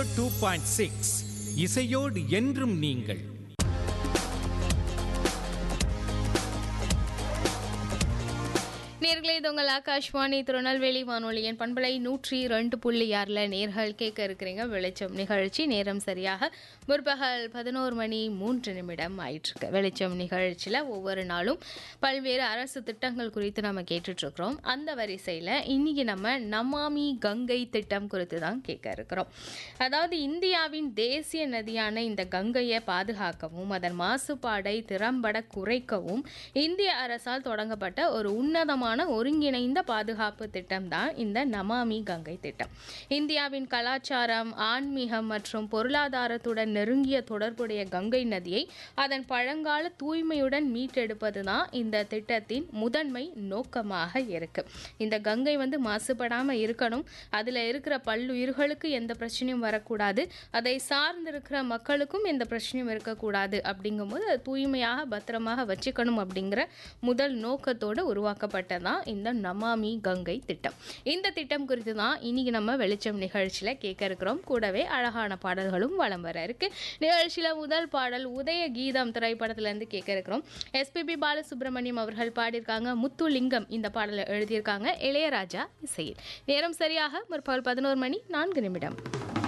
two point six இசையோடு என்றும் நீங்கள் நேர்களே இது உங்கள் ஆகாஷ்வாணி திருநெல்வேலி வானொலியின் பண்பலை நூற்றி ரெண்டு புள்ளி ஆறில் நேர்கள் கேட்க இருக்கிறீங்க வெளிச்சம் நிகழ்ச்சி நேரம் சரியாக முற்பகல் பதினோரு மணி மூன்று நிமிடம் ஆயிட்டிருக்கு வெளிச்சம் நிகழ்ச்சியில் ஒவ்வொரு நாளும் பல்வேறு அரசு திட்டங்கள் குறித்து நம்ம கேட்டுட்ருக்குறோம் அந்த வரிசையில் இன்னைக்கு நம்ம நமாமி கங்கை திட்டம் குறித்து தான் கேட்க இருக்கிறோம் அதாவது இந்தியாவின் தேசிய நதியான இந்த கங்கையை பாதுகாக்கவும் அதன் மாசுபாடை திறம்பட குறைக்கவும் இந்திய அரசால் தொடங்கப்பட்ட ஒரு உன்னதமான ஒருங்கிணைந்த பாதுகாப்பு திட்டம் தான் இந்த நமாமி கங்கை திட்டம் இந்தியாவின் கலாச்சாரம் ஆன்மீகம் மற்றும் பொருளாதாரத்துடன் நெருங்கிய தொடர்புடைய கங்கை நதியை அதன் பழங்கால தூய்மையுடன் மீட்டெடுப்பது தான் இந்த திட்டத்தின் முதன்மை நோக்கமாக இருக்கு இந்த கங்கை வந்து மாசுபடாம இருக்கணும் அதுல இருக்கிற பல்லுயிர்களுக்கு எந்த பிரச்சனையும் வரக்கூடாது அதை சார்ந்திருக்கிற மக்களுக்கும் எந்த பிரச்சனையும் இருக்கக்கூடாது அப்படிங்கும்போது அது தூய்மையாக பத்திரமாக வச்சுக்கணும் அப்படிங்கிற முதல் நோக்கத்தோடு உருவாக்கப்பட்டதான் இந்த நமாமி கங்கை திட்டம் இந்த திட்டம் குறித்து தான் இன்னைக்கு நம்ம வெளிச்சம் நிகழ்ச்சியில் கேட்க இருக்கிறோம் கூடவே அழகான பாடல்களும் வலம் வர இருக்கு நிகழ்ச்சியில் முதல் பாடல் உதய கீதம் திரைப்படத்திலேருந்து கேட்க இருக்கிறோம் எஸ்பிபி பாலசுப்ரமணியம் அவர்கள் பாடியிருக்காங்க முத்துலிங்கம் இந்த பாடலை எழுதியிருக்காங்க இளையராஜா இசையில் நேரம் சரியாக முற்பகல் பதினோரு மணி நான்கு நிமிடம்